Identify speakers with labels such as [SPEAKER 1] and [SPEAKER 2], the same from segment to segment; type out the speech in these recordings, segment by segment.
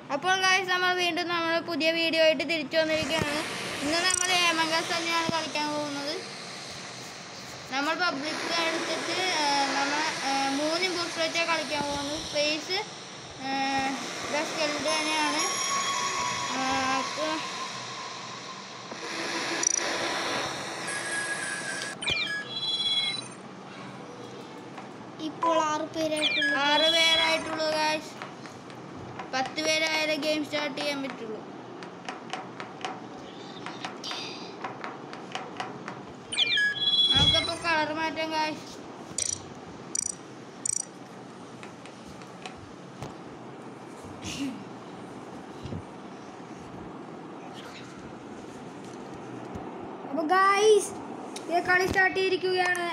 [SPEAKER 1] അപ്പോൾ ഗായ്സ് നമ്മൾ വീണ്ടും നമ്മൾ പുതിയ വീഡിയോ ആയിട്ട് തിരിച്ചു വന്നിരിക്കുകയാണ് ഇന്ന് നമ്മൾ ഏമംഗസ് തന്നെയാണ് കളിക്കാൻ പോകുന്നത് നമ്മൾ പബ്ലിക് എടുത്തിട്ട് നമ്മൾ മൂന്ന് ഇമ്പോസ്റ്റർ വെച്ചാൽ കളിക്കാൻ പോകുന്നത് സ്പേസ് സ്കെൽഡ് തന്നെയാണ് ആ, അപ്പോൾ
[SPEAKER 2] ഇപ്പോൾ ആറ് പേരായിട്ടുള്ള
[SPEAKER 1] ആറ് പേരായിട്ടുള്ളൂ ഗായ്സ് പത്ത് പേരായാലേ ഗെയിം സ്റ്റാർട്ട് ചെയ്യാൻ പറ്റുള്ളൂ നമുക്കപ്പോൾ കളർ മാറ്റാം ഗായ്സ്
[SPEAKER 2] അപ്പൊ ഗായ്സ് ഇത് കളി സ്റ്റാർട്ട് ചെയ്തിരിക്കുകയാണ്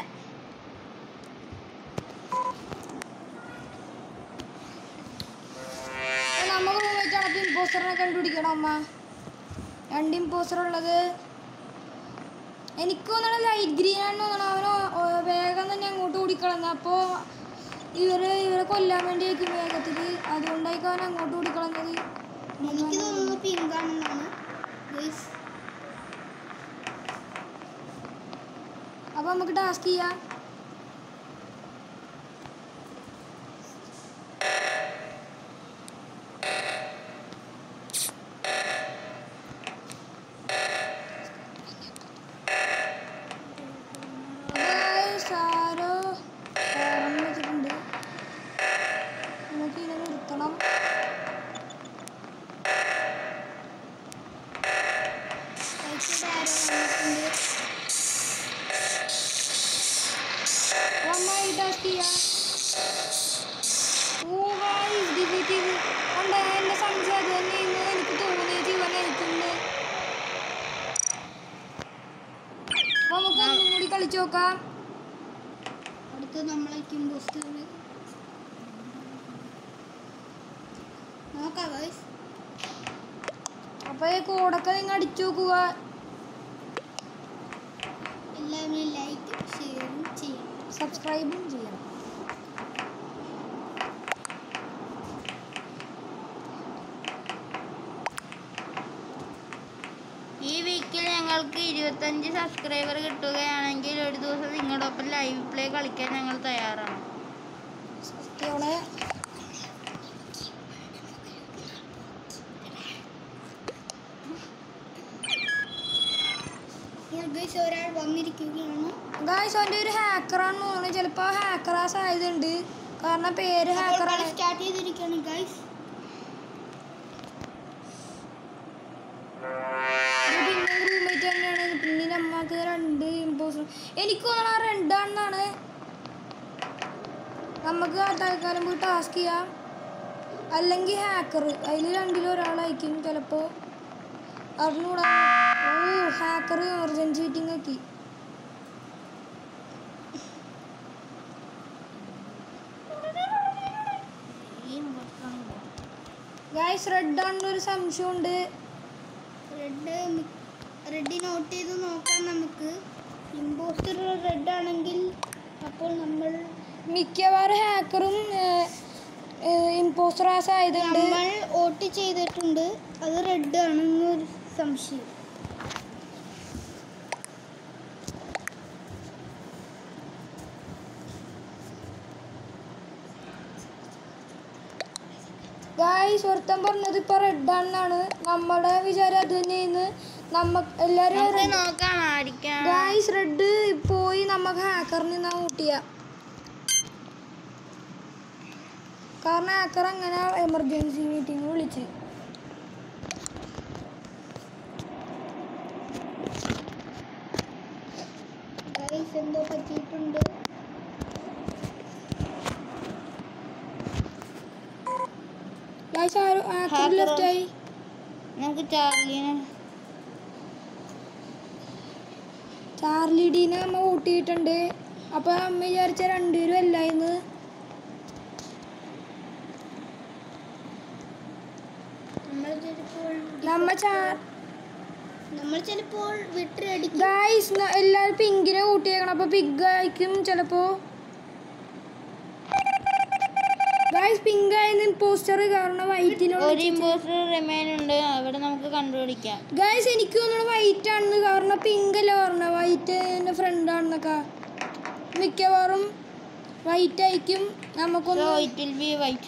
[SPEAKER 2] അപ്പൊ നമുക്ക് റൂമേറ്റാണ് അപ്പൊ ഇമ്പോസ്റ്ററിനെ കണ്ടുപിടിക്കണം അമ്മ രണ്ട് ഇമ്പോസ്റ്റർ ഉള്ളത് എനിക്ക് തോന്നണ ലൈറ്റ് ഗ്രീൻ ആണെന്ന് തോന്നണം അവന് ഓ- വേഗം തന്നെ അങ്ങോട്ട് ഓടിക്കളന്ന് അപ്പോൾ ഇവര് ഇവരെ കൊല്ലാൻ വേണ്ടിയായിരിക്കും വേഗത്തിൽ അതുകൊണ്ടായിരിക്കും അവൻ അങ്ങോട്ട് ഓടിക്കളഞ്ഞത്
[SPEAKER 3] എനിക്ക് തോന്നുന്നു പിങ്ക് ആണെന്നാണ് ഗൈസ്
[SPEAKER 2] അപ്പൊ നമുക്ക് ടാസ്ക് ചെയ്യാം Guys, ആരോ ഓർമ്മ വെച്ചിട്ടുണ്ട് നമുക്ക് ഇതിനെ നിർത്തണം
[SPEAKER 3] കഴിച്ചിട്ട് ആരോ വന്നിട്ടുണ്ട്
[SPEAKER 2] നന്നായി ടാസ്ക് ചെയ്യാം ഓ ഗൈസ് ഡിലീറ്റ് ചെയ്ത് ഉണ്ട് എൻ്റെ സംശയം അത് തന്നെയെന്ന് എനിക്ക് തോന്നിയത് ഇവനായിരിക്കുന്നു അപ്പൊ നമുക്ക് ഒന്നും കൂടി കളിച്ചു നോക്കാം
[SPEAKER 3] അടുത്ത് നമ്മളേക്കും പോസ്റ്റർ നോക്കാം ഗൈസ്
[SPEAKER 2] അപ്പൊ ഈ കോഡൊക്കെ നിങ്ങൾ അടിച്ചു നോക്കുക
[SPEAKER 3] എല്ലാവരും ലൈക്ക് ഷെയറും ചെയ്യണം
[SPEAKER 2] സബ്സ്ക്രൈബും ചെയ്യണം
[SPEAKER 1] ഈ വീക്കിൽ ഞങ്ങൾക്ക് ഇരുപത്തഞ്ച് സബ്സ്ക്രൈബർ കിട്ടുകയാണെങ്കിൽ ഒരു ദിവസം നിങ്ങളോടൊപ്പം ലൈവ് പ്ലേ കളിക്കാൻ ഞങ്ങൾ തയ്യാറാണ്
[SPEAKER 2] സത്യമാണ്
[SPEAKER 3] ഇപ്പോൾ ഗൈസ് ഒരാൾ വന്നിരിക്കുകയാണ്
[SPEAKER 2] ഗായ്സ് അവൻ്റെ ഒരു ഹാക്കറാണെന്ന് തോന്നുന്നു ചിലപ്പോൾ ഹാക്കറാ സാധ്യത ഉണ്ട് കാരണം പേര് ഹാക്കറാണ്
[SPEAKER 3] സ്റ്റാർട്ട് ചെയ്തിരിക്കുകയാണ് ഗൈസ്
[SPEAKER 2] പിന്നെ റൂംമേറ്റ് തന്നെയാണ് പിന്നെ നമ്മക്ക് രണ്ട് ഇമ്പോസ്റ്റർ എനിക്ക് തോന്നണ ആ രണ്ടാണെന്നാണ് നമുക്ക് ആ തൽക്കാലം പോയി ടാസ്ക് ചെയ്യാം അല്ലെങ്കിൽ ഹാക്കർ അതിൽ രണ്ടിലും ഒരാളായിരിക്കും ചിലപ്പോൾ അറിഞ്ഞൂടാ ഓ ഹാക്കർ എമർജൻസി മീറ്റിംഗ് ആക്കി ഗായ്സ് റെഡ് ആണെന്നൊരു സംശയമുണ്ട്
[SPEAKER 3] റെഡ് റെഡ് നോട്ട് ചെയ്ത് നോക്കാം നമുക്ക് ഇമ്പോസ്റ്റർ റെഡ് ആണെങ്കിൽ അപ്പോൾ നമ്മൾ
[SPEAKER 2] മിക്കവാറും ഹാക്കറും ഇമ്പോസ്റ്റർ ആ സാധ്യത ഉണ്ട്
[SPEAKER 3] നമ്മൾ വോട്ട് ചെയ്തിട്ടുണ്ട് അത് റെഡ് ആണെന്നൊരു സംശയം
[SPEAKER 2] ഗായ്സ് ഒരുത്തൻ പറഞ്ഞത് ഇപ്പൊ റെഡ് ആണെന്നാണ് നമ്മുടെ വിചാരം അത് തന്നെയാണ് നമ്മ എല്ലാരും
[SPEAKER 1] നമുക്ക് നോക്കാം ആയിരിക്കാം
[SPEAKER 2] ഗായ്സ് റെഡ് പോയി നമുക്ക് ഹാക്കറിന് നിന്നാ കൂട്ടിയ കാരണം ഹാക്കർ അങ്ങനെ എമർജൻസി മീറ്റിംഗ് വിളിച്ച്
[SPEAKER 3] ഗൈസ് എന്തോ പറ്റിയിട്ടുണ്ട്
[SPEAKER 2] ഗായ്സ് ആരും ഹാക്കർ
[SPEAKER 1] Hacker.
[SPEAKER 2] ലെഫ്റ്റ് ആയി
[SPEAKER 1] നമുക്ക് ചാർലീനെ
[SPEAKER 2] ചാർലി ഡീനെ നമ്മ കൂട്ടിയിട്ടുണ്ട് അപ്പൊ അമ്മ വിചാരിച്ച രണ്ടുപേരും അല്ലായിരുന്നു
[SPEAKER 3] നമ്മൾ ചിലപ്പോൾ
[SPEAKER 2] നമ്മ ചാർ
[SPEAKER 3] നമ്മൾ ചിലപ്പോൾ വിട്ടടിക്കും
[SPEAKER 2] ഗായ്സ് എല്ലാരും പിങ്കിനെ കൂട്ടിയേക്കണം അപ്പൊ പിഗ് ആയിരിക്കും ചിലപ്പോ ഗായ്സ് പിങ്ക് ആയിരുന്നു ഇമ്പോസ്റ്റർ കാരണം വൈറ്റിലുള്ള
[SPEAKER 1] ഒരു ഇമ്പോസ്റ്റർ റിമൈൻ ഉണ്ട് അവിടെ നമുക്ക് കണ്ടുപിടിക്കാം
[SPEAKER 2] ഗായ്സ് എനിക്ക് തോന്നുന്നു വൈറ്റ് ആണെന്ന് കാരണം പിങ്ക് അല്ല പറഞ്ഞ വൈറ്റ് എൻ്റെ ഫ്രണ്ട് ആണെന്നൊക്കെ മിക്കവാറും വൈറ്റ് ആയിരിക്കും നമുക്കൊന്ന്
[SPEAKER 1] So it will be white.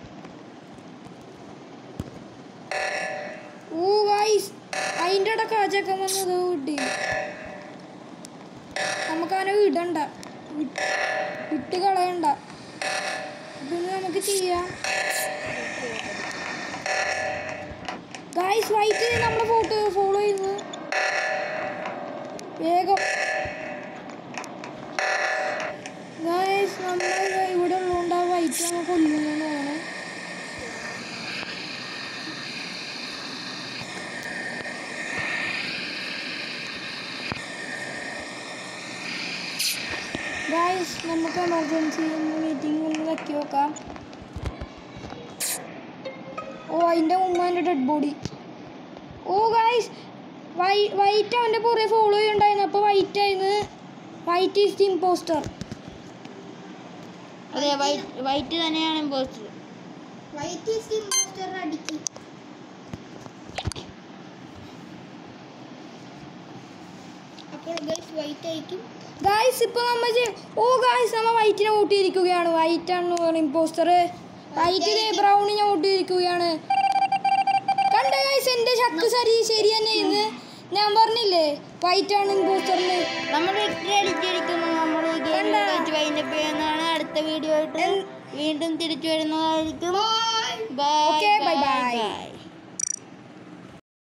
[SPEAKER 2] ഓ ഗായ്സ് അതിൻ്റെ ഇടക്ക് ആ ചെക്കൻ വന്നത് കിട്ടി നമുക്കവനെ വിടണ്ട വി- വിട്ട് കളയണ്ട പിന്നെ നമുക്ക് ചെയ്യാം ഗായ്സ് വൈറ്റ് നമ്മുടെ ഫോട്ടോ ഫോളോ ചെയ്യുന്നു വേഗം ഗായ്സ് നമ്മൾ ഇവിടെ ഉള്ളതുകൊണ്ട് ആ വൈറ്റ് നമ്മൾ കൊല്ലുന്നു തോന്നണേ ഗായ്സ് നമുക്ക് എമർജൻസി മീറ്റിംഗ് ഒന്ന് വെക്കി വെക്കാം ഓ അതിൻ്റെ ഉമ്മാൻ്റെ ഡെഡ് ബോഡി ഓ ഗായ്സ് വൈ വൈറ്റ് അവൻ്റെ പുറകെ ഫോളോ ചെയ്യുന്നുണ്ടായിരുന്നു അപ്പോൾ വൈറ്റ് ആയിരുന്നു വൈറ്റ് ഈസ് ദി ഇമ്പോസ്റ്റർ
[SPEAKER 1] അതെ വൈറ്റ് വൈറ്റ് തന്നെയാണ് ഇമ്പോസ്റ്റർ
[SPEAKER 3] വൈറ്റ് ഈസ് ഇമ്പോസ്റ്റർ അടിക്കും അപ്പോൾ ഗൈസ് വൈറ്റ് ആയിരിക്കും
[SPEAKER 2] ഗായ്സ് ഇപ്പോൾ നമ്മൾ ചെയ്യ- ഓ ഗായ്സ് നമ്മൾ വൈറ്റിനെ വോട്ട് ചെയ്തിരിക്കുകയാണ് വൈറ്റ് ആണെന്ന് പറയുന്നത് ഇമ്പോസ്റ്റർ വൈറ്റ് ബ്രൗണിനെ വോട്ട് ചെയ്തിരിക്കുകയാണ് കണ്ട ഗായ്സ് എൻ്റെ ശക്തി ശരി ശരി തന്നെ ഇന്ന് ഞാൻ പറഞ്ഞില്ലേ വൈറ്റ് ആണ് ഇമ്പോസ്റ്ററിന്
[SPEAKER 1] നമ്മൾ വിക്ടറി അടിച്ചിരിക്കുന്നു നമ്മൾ ഈ ഗെയിം
[SPEAKER 2] കണ്ടാ?
[SPEAKER 1] വെച്ച് വൈൻഡപ്പ് ചെയ്യുന്നതാണ് അടുത്ത വീഡിയോ ആയിട്ട് വീണ്ടും തിരിച്ചു വരുന്നതായിരിക്കും bye
[SPEAKER 2] Okay, bye bye.
[SPEAKER 1] By